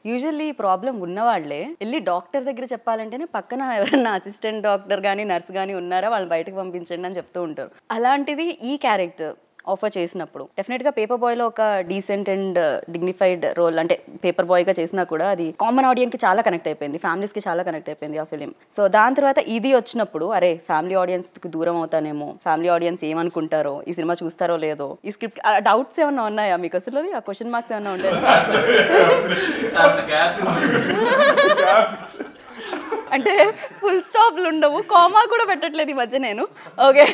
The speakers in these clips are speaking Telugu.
యూజువల్లీ ప్రాబ్లం ఉన్నవాళ్లే వెళ్ళి డాక్టర్ దగ్గర చెప్పాలంటేనే పక్కన ఎవరైనా అసిస్టెంట్ డాక్టర్ కానీ నర్స్ కానీ ఉన్నారా వాళ్ళు బయటకు పంపించండి అని చెప్తూ ఉంటారు అలాంటిది ఈ క్యారెక్టర్ ఆఫర్ చేసినప్పుడు డెఫినెట్గా పేపర్ బాయ్లో ఒక డీసెంట్ అండ్ డిగ్నిఫైడ్ రోల్ అంటే పేపర్ బాయ్గా చేసినా కూడా అది కామన్ ఆడియన్స్కి చాలా కనెక్ట్ అయిపోయింది ఫ్యామిలీస్కి చాలా కనెక్ట్ అయిపోయింది ఆ ఫిలిం సో దాని తర్వాత ఇది వచ్చినప్పుడు అరే ఫ్యామిలీ ఆడియన్స్కి దూరం అవుతానేమో ఫ్యామిలీ ఆడియన్స్ ఏమనుకుంటారో ఈ సినిమా చూస్తారో లేదో ఈ స్క్రిప్ట్ డౌట్స్ ఏమన్నా ఉన్నాయా మీకు అసలు ఆ క్వశ్చన్ మార్క్స్ ఏమన్నా ఉంటాయి అంత గ్యాప్ అంటే ఫుల్ స్టాప్లు ఉండవు కామా కూడా పెట్టట్లేదు ఈ మధ్య నేను ఓకే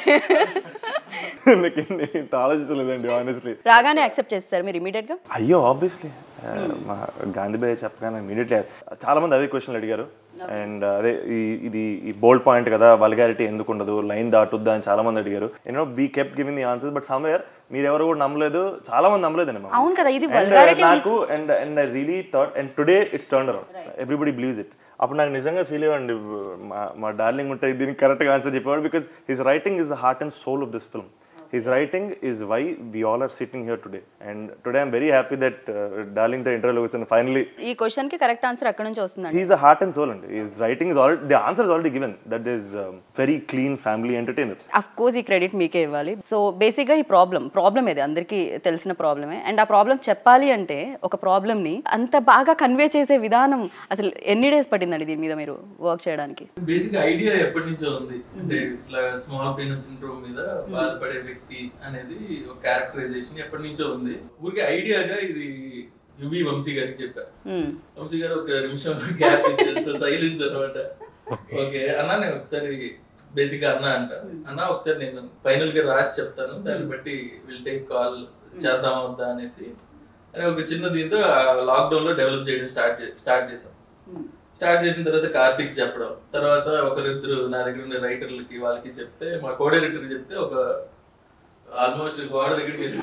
నాకు ఇంత ఆలోచించలేదండి ఆనెస్ట్లీ రాగానే యాక్సెప్ట్ చేస్తారు మీరు ఇమీడియట్గా అయ్యో ఆబ్వియస్లీ మా గాంధీ బాయ్ చెప్పగానే ఇమీడియట్లీ చాలా మంది అదే క్వశ్చన్లు అడిగారు అండ్ అదే ఈ ఇది ఈ బోల్డ్ పాయింట్ కదా వల్గారిటీ ఎందుకు ఉండదు లైన్ దాటుద్దా అని చాలా మంది అడిగారు you know we kept giving the answers but somewhere మీరు ఎవరు కూడా నమ్మలేదు చాలా మంది నమ్మలేదండి మా అవును కదా ఇది And, uh, వల్గారిటీ నాకు and and I really thought and today it's turn around everybody believes it అప్పుడు నాకు నిజంగా ఫీల్ అయ్యండి మా మా డార్లింగ్ ఉంటే దీనికి కరెక్ట్గా ఆన్సర్ చెప్పేవాడు because his writing is the heart and soul of this film his writing is why we all are sitting here today and today I'm very happy that darling the ఇంటర్వ్యూలో వచ్చింది ఫైనలీ ఈ క్వశ్చన్ కి కరెక్ట్ ఆన్సర్ అక్కడ నుంచి వస్తుందండి he's a heart and soul అండి his writing is already the answer is already given that is very clean family entertainer of course ఈ క్రెడిట్ మీకే ఇవ్వాలి సో బేసిక్గా ఈ ప్రాబ్లం ప్రాబ్లం ఇది అందరికీ తెలిసిన ప్రాబ్లమే అండ్ ఆ ప్రాబ్లం చెప్పాలి అంటే ఒక ప్రాబ్లమ్ని అంత బాగా కన్వే చేసే విధానం అసలు ఎన్ని డేస్ పట్టిందండి దీని మీద మీరు వర్క్ చేయడానికి బేసిక్ ఐడియా ఎప్పటి నుంచో ఉంది అంటే ఇట్లా స్మాల్ పెయిన్ సిండ్రోమ్ మీద బాధపడే వ్యక్తి అనేది ఒక క్యారెక్టరైజేషన్ ఎప్పటి నుంచో ఉంది ఊరికే ఐడియాగా ఇది యువి వంశీ గారికి చెప్పా మ్మ్. వంశీ గారు ఒక నిమిషం గ్యాప్ ఇచ్చారు సో సైలెన్స్ అనమాట ఓకే అన్న నేను ఒకసారి బేసిక్ గా అన్న అంట అన్న ఒకసారి నేను ఫైనల్ గా రాసి చెప్తాను దాన్ని బట్టి విల్ టేక్ కాల్ చేద్దాం వద్దా అనేసి అని ఒక చిన్న దీంతో లాక్డౌన్ లో డెవలప్ చేయడం స్టార్ట్ స్టార్ట్ చేసాం స్టార్ట్ చేసిన తర్వాత కార్తీక్ చెప్పడం తర్వాత ఒకరిద్దరు నా దగ్గర ఉండే రైటర్లకి వాళ్ళకి చెప్తే మా కో డైరెక్టర్ చెప్తే ఒక ఆల్మోస్ట్ గోడ దగ్గరికి వెళ్ళి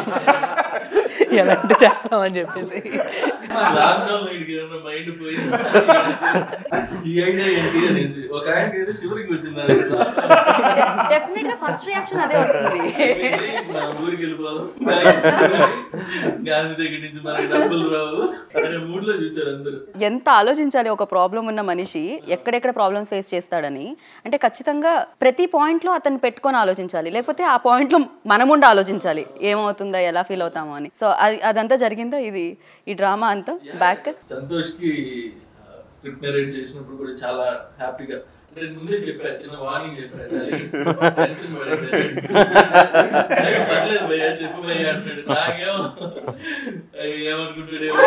ఎలా అంటే చేస్తామని చెప్పేసి లాక్డౌన్ వీడికి ఏమన్నా మైండ్ పోయింది ఈ ఐడియా ఏంటి అనేసి ఒక ఆయనకి ఏదో శివరికి వచ్చింది అది. డెఫినెట్ గా ఫస్ట్ రియాక్షన్ అదే వస్తుంది మన ఊరికి వెళ్ళిపోదాం గాంధీ దగ్గర నుంచి మనకి డబ్బులు రావు అనే మూడ్ లో చూసారు అందరూ ఎంత ఆలోచించాలి ఒక ప్రాబ్లం ఉన్న మనిషి ఎక్కడెక్కడ ప్రాబ్లమ్స్ ఫేస్ చేస్తాడని అంటే ఖచ్చితంగా ప్రతి పాయింట్లో అతను పెట్టుకొని ఆలోచించాలి లేకపోతే ఆ పాయింట్లో మనముండి ఆలోచించాలి ఏమవుతుందా ఎలా ఫీల్ అవుతామో అని సో అది అదంతా జరిగిందో ఇది ఈ డ్రామా అంతా బ్యాక్ సంతోష్ కి స్క్రిప్ట్ నెరేట్ చేసినప్పుడు కూడా చాలా హ్యాపీగా అంటే నేను ముందే చెప్పా చిన్న వార్నింగ్ చెప్పాను టెన్షన్ పడేది పర్లేదు భయ్యా చెప్పు భయ్యా అంటాడు నాకేమో అయ్యో, ఏమనుకుంటాడేమో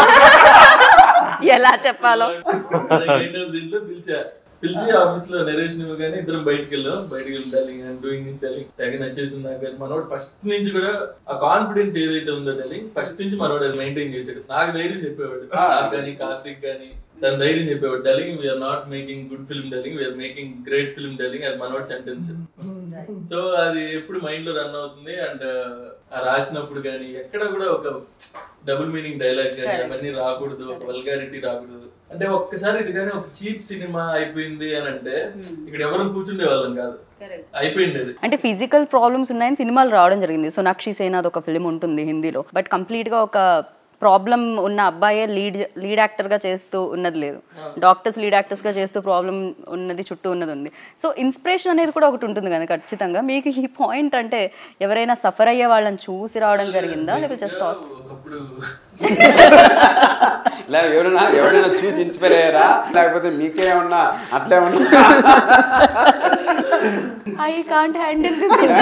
ఎలా చెప్పాలో కైండ్ ఆఫ్ దీంట్లో పిలిచా పిలిచి ఆఫీస్ లో నరేషన్ ఇవ్వగానే ఇద్దరం బయటికి వెళ్ళాం బయటికి వెళ్ళి telling and doing it telling తెగ నచ్చేసింది నాకు అని మనోడు ఫస్ట్ నుంచి కూడా ఆ కాన్ఫిడెన్స్ ఏదైతే ఉందో టెలింగ్ ఫస్ట్ నుంచి మనోడు అది మెయింటైన్ చేశాడు నాకు ధైర్యం చెప్పేవాడు నాకు కానీ కార్తిక్ కానీ తన ధైర్యం చెప్పేవాడు telling we are not making good film telling we are making great film telling అది మనోడ్ సెంటెన్స్ సో అది ఎప్పుడు మైండ్ లో రన్ అవుతుంది అండ్ ఆ రాసినప్పుడు కానీ ఎక్కడ కూడా ఒక డబుల్ మీనింగ్ డైలాగ్ కానీ అవన్నీ రాకూడదు ఒక వల్గారిటీ రాకూడదు అంటే ఒక్కసారి ఇది కానీ ఒక చీప్ సినిమా అయిపోయింది అని అంటే ఇక్కడ ఎవరు కూర్చుండే వాళ్ళం కాదు అయిపోయింది అది అంటే ఫిజికల్ ప్రాబ్లమ్స్ ఉన్నాయని సినిమాలు రావడం జరిగింది సోనాక్షి సేనాది ఒక ఫిలిం ఉంటుంది హిందీలో బట్ కంప్లీట్గా ఒక ప్రాబ్లం ఉన్న అబ్బాయే లీడ్ లీడ్ యాక్టర్గా చేస్తూ ఉన్నది లేదు డాక్టర్స్ లీడ్ యాక్టర్స్గా చేస్తూ ప్రాబ్లం ఉన్నది చుట్టూ ఉన్నది ఉంది సో ఇన్స్పిరేషన్ అనేది కూడా ఒకటి ఉంటుంది కదా ఖచ్చితంగా మీకు ఈ పాయింట్ అంటే ఎవరైనా సఫర్ అయ్యే వాళ్ళని చూసి రావడం జరిగిందా లేకపోతే జస్ట్ థాట్స్ ఒకప్పుడు లే ఎవరైనా ఎవరైనా చూసి ఇన్స్పైర్ అయ్యారా లేకపోతే మీకే ఏమన్నా అట్లే ఉన్నా ఐ కాంట్ హ్యాండిల్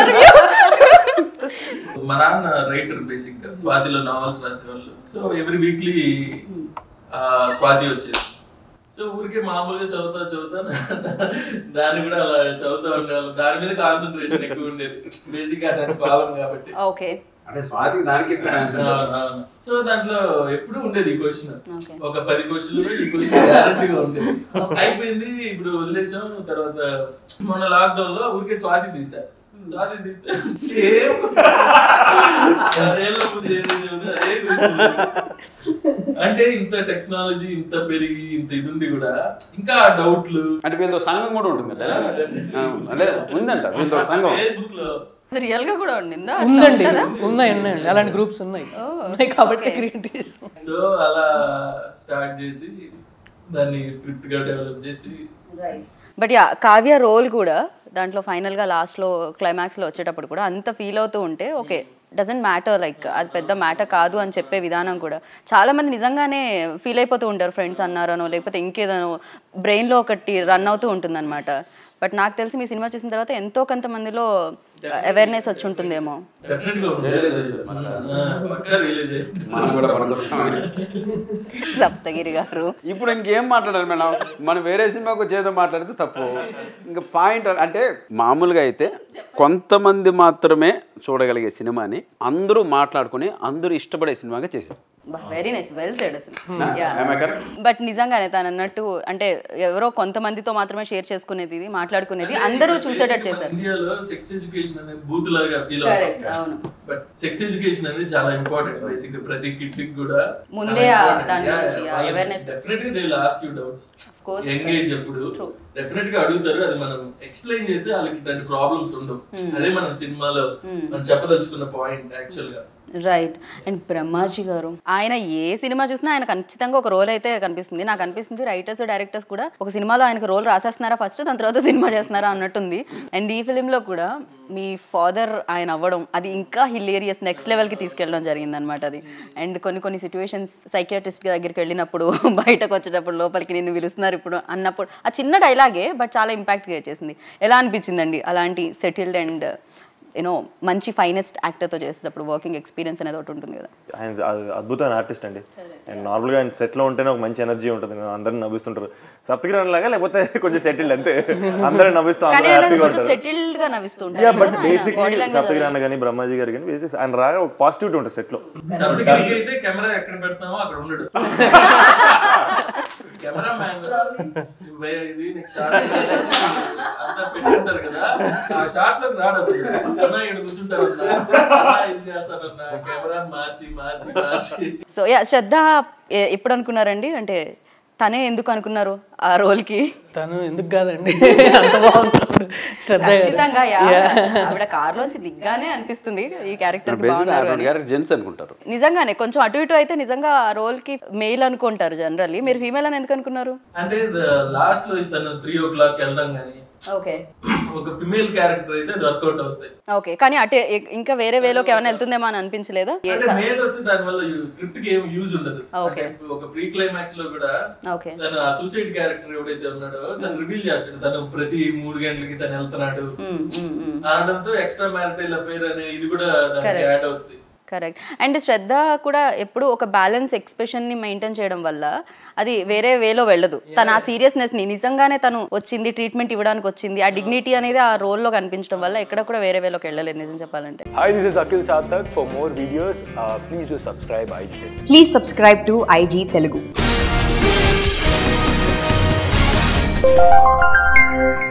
మా నాన్న రైటర్ బేసిక్ గా స్వాతిలో నావల్స్ రాసేవాళ్ళు సో ఎవ్రీ వీక్లీ స్వాతి వచ్చేది సో ఊరికే మామూలుగా చదువుతా చదువుతా దాన్ని కూడా అలా చదువుతా ఉండేవాళ్ళు దాని మీద కాన్సన్ట్రేషన్ ఎక్కువ ఉండేది బేసిక్ గా దాని కాలం కాబట్టి ఓకే అంటే స్వాతికి దానికి ఎక్కువ answer. అవును, అవును. సో దాంట్లో ఎప్పుడు ఉండేది ఈ క్వశ్చన్ Okay. ఒక పది క్వశ్చన్లు ఈ క్వశ్చన్ గ్యారంటీగా ఉండేది అయిపోయింది ఇప్పుడు వదిలేసాం తర్వాత మొన్న లాక్డౌన్ లో ఊరికే స్వాతి తీసా స్వాతి తీస్తే సేమ్ అంటే ఇంత టెక్నాలజీ ఇంత పెరిగి ఇంత ఇది ఉండి కూడా ఇంకా డౌట్లు అంటే వీళ్ళతో సంఘం కూడా ఉంటుంది కదా ఆ, అదే ఉందంట వీళ్ళతో సంఘం ఫేస్బుక్ లో అది రియల్ గా కూడా ఉండిందా ఉందండి ఉన్నాయి ఉన్నాయండి అలాంటి గ్రూప్స్ ఉన్నాయి ఉన్నాయి కాబట్టి క్రియేట్ చేస్తాం సో అలా స్టార్ట్ చేసి దాన్ని స్క్రిప్ట్ గా డెవలప్ చేసి బట్ యా కావ్య రోల్ కూడా దాంట్లో ఫైనల్ గా లాస్ట్ లో క్లైమాక్స్ లో వచ్చేటప్పుడు కూడా అంత ఫీల్ అవుతూ ఉంటే ఓకే డజంట్ మ్యాటర్ లైక్ అది పెద్ద మ్యాటర్ కాదు అని చెప్పే విధానం కూడా చాలా మంది నిజంగానే ఫీల్ అయిపోతూ ఉంటారు ఫ్రెండ్స్ అన్నారనో లేకపోతే ఇంకేదనో బ్రెయిన్ లో ఒకటి రన్ అవుతూ ఉంటుందన్నమాట బట్ నాకు తెలిసి మీ సినిమా చూసిన తర్వాత ఎంతో కొంత మందిలో అవేర్నెస్ వచ్చి ఉంటుందేమో డెఫినెట్ గా ఉంటుంది పక్కా రిలీజ్ అయ్యింది మనం కూడా పనికొస్తాం సప్తగిరి గారు ఇప్పుడు ఇంకేం మాట్లాడాలి మేడం మనం వేరే సినిమాకు చేదో మాట్లాడితే తప్పు ఇంకా పాయింట్ అంటే మామూలుగా అయితే కొంతమంది మాత్రమే చూడగలిగే సినిమాని అందరూ మాట్లాడుకుని అందరూ ఇష్టపడే సినిమాగా చేశారు వెరీ నైస్ వెల్ సెడ్ అసలు Am I correct? బట్ నిజంగానే తను అన్నట్టు అంటే ఎవరో కొంతమందితో మాత్రమే షేర్ చేసుకునేది ఇది మాట్లాడుకునేది అందరూ చూసేటట్టు చేశారు ఇండియాలో సెక్స్ ఎడ్యుకేషన్ అనేది బూత్ లాగా ఫీల్ Correct, అవును. బట్ సెక్స్ ఎడ్యుకేషన్ అనేది చాలా ఇంపార్టెంట్ బేసిక్ ప్రతి కిడ్ కి కూడా ముందే ఆ దాని గురించి, ఆ awareness. డెఫినెట్ గా they last you doubts course. Engage అప్పుడు డెఫినెట్ గా అడుగుతారు అది మనం ఎక్స్ప్లెయిన్ చేస్తే వాళ్ళకి ఇట్లాంటి ప్రాబ్లమ్స్ ఉండవు అదే మనం సినిమాలో మనం చెప్పదలుచుకున్న పాయింట్ యాక్చువల్ గా రైట్ అండ్ బ్రహ్మాజీ గారు ఆయన ఏ సినిమా చూసినా ఆయన ఖచ్చితంగా ఒక రోల్ అయితే కనిపిస్తుంది నాకు అనిపిస్తుంది రైటర్స్ డైరెక్టర్స్ కూడా ఒక సినిమాలో ఆయనకు రోల్ రాసేస్తున్నారా ఫస్ట్ దాని తర్వాత సినిమా చేస్తున్నారా అన్నట్టుంది అండ్ ఈ ఫిలింలో కూడా మీ ఫాదర్ ఆయన అవ్వడం అది ఇంకా హిలేరియస్ నెక్స్ట్ లెవెల్కి తీసుకెళ్ళడం జరిగింది అనమాట అది అండ్ కొన్ని కొన్ని సిచ్యువేషన్స్ సైకియాట్రిస్ట్ దగ్గరికి వెళ్ళినప్పుడు బయటకు వచ్చేటప్పుడు లోపలికి నిన్ను పిలుస్తున్నారు ఇప్పుడు అన్నప్పుడు ఆ చిన్న డైలాగే బట్ చాలా ఇంపాక్ట్ క్రియేట్ చేసింది ఎలా అనిపించిందండి అలాంటి సెటిల్డ్ అండ్ యూనో మంచి ఫైనెస్ట్ యాక్టర్తో చేసేటప్పుడు వర్కింగ్ ఎక్స్పీరియన్స్ అనేది ఒకటి ఉంటుంది కదా ఆయన అ- అద్భుతమైన ఆర్టిస్ట్ అండి అండ్ నార్మల్గా ఆయన సెట్లో ఉంటేనే ఒక మంచి ఎనర్జీ ఉంటుంది అందరిని నవ్విస్తుంటారు సప్తగిరి లాగా లేకపోతే కొంచెం సెటిల్డ్ అంతే అందరూ నవ్విస్తూ కానీ అందరూ ఆయన హ్యాపీగా కొంచెం ఉంటారు సెటిల్డ్ గా నవ్విస్తూ యా ఉంటారు బట్ కదా, ఆయన body బేసిక్లీ language సప్తగిరి అన్న కానీ బ్రహ్మాజీ గారు కానీ ఆయన రాగా ఒక పాజిటివిటీ ఉంటుంది సెట్లో సప్తగిరికి అయితే కెమెరా ఎక్కడ పెడతామో అక్కడ ఉండడు కెమెరా మ్యాన్ ఇది నెక్స్ట్ షాట్ అంతా పెట్టుకుంటారు కదా ఆ షాట్ లోకి రాడు అసలు అన్నా ఇక్కడ కూర్చుంటారు అన్నా ఇది చేస్తారన్నా కెమెరా మార్చి మార్చి మార్చి సో యా శ్రద్ధ ఎ- ఎప్పుడు అనుకున్నారండి అంటే తనే ఎందుకు అనుకున్నారు ఆ రోల్ కి తను ఎందుకు కాదండి అంత బాగున్నప్పుడు శ్రద్ధ గారు. ఖచ్చితంగా యా ఆవిడ కారులోంచి దిగ్గానే అనిపిస్తుంది ఈ క్యారెక్టర్ బేసిక్ బాగున్నారు అటువంటి అని గారు జెంట్స్ అనుకుంటారు నిజంగానే కొంచెం అటు ఇటు అయితే నిజంగా ఆ రోల్ కి మెయిల్ అనుకుంటారు జనరల్లీ మీరు ఫీమేల్ అని ఎందుకు అనుకున్నారు అంటే లాస్ట్ లో తను త్రీ ఓ క్లాక్ వెళ్ళడం కానీ ఓకే ఒక ఫిమేల్ క్యారెక్టర్ అయితే అది వర్కౌట్ అవుతాయి ఓకే కానీ అటే ఇ- ఇంకా వేరే వేలోకి ఏమైనా వెళ్తుందేమో అని అనిపించలేదా ఏ- అంటే మేల్ వస్తే దాని వల్ల స్క్రిప్ట్ కి ఏం యూజ్ ఉండదు Okay. అంటే ఒక ప్రీ క్లైమాక్స్ లో కూడా ఓకే తను ఆ సూసైడ్ క్యారెక్టర్ ఎవడైతే ఉన్నాడో తను రివీల్ చేస్తాడు తను ప్రతి మూడు గంటలకి తను వెళ్తున్నాడు మ్మ్, మ్మ్, మ్మ్. అనడంతో ఎక్స్ట్రా మ్యారిటైల్ అఫైర్ అనే ఇది కూడా దానికి యాడ్ అవుతుంది కరెక్ట్ అండ్ శ్రద్ధ కూడా ఎప్పుడు ఒక బ్యాలెన్స్ ఎక్స్ప్రెషన్ ని మెయింటైన్ చేయడం వల్ల అది వేరే వేలో వెళ్ళదు తన ఆ సీరియస్నెస్ ని నిజంగానే తను వచ్చింది ట్రీట్మెంట్ ఇవ్వడానికి వచ్చింది ఆ డిగ్నిటీ అనేది ఆ రోల్లో కనిపించడం వల్ల ఎక్కడ కూడా వేరే వేలోకి వెళ్ళలేదు నిజం చెప్పాలంటే Hi, this is Akhil Sathak. For more videos, uh, please do subscribe IG Tech. Please subscribe to IG Telugu.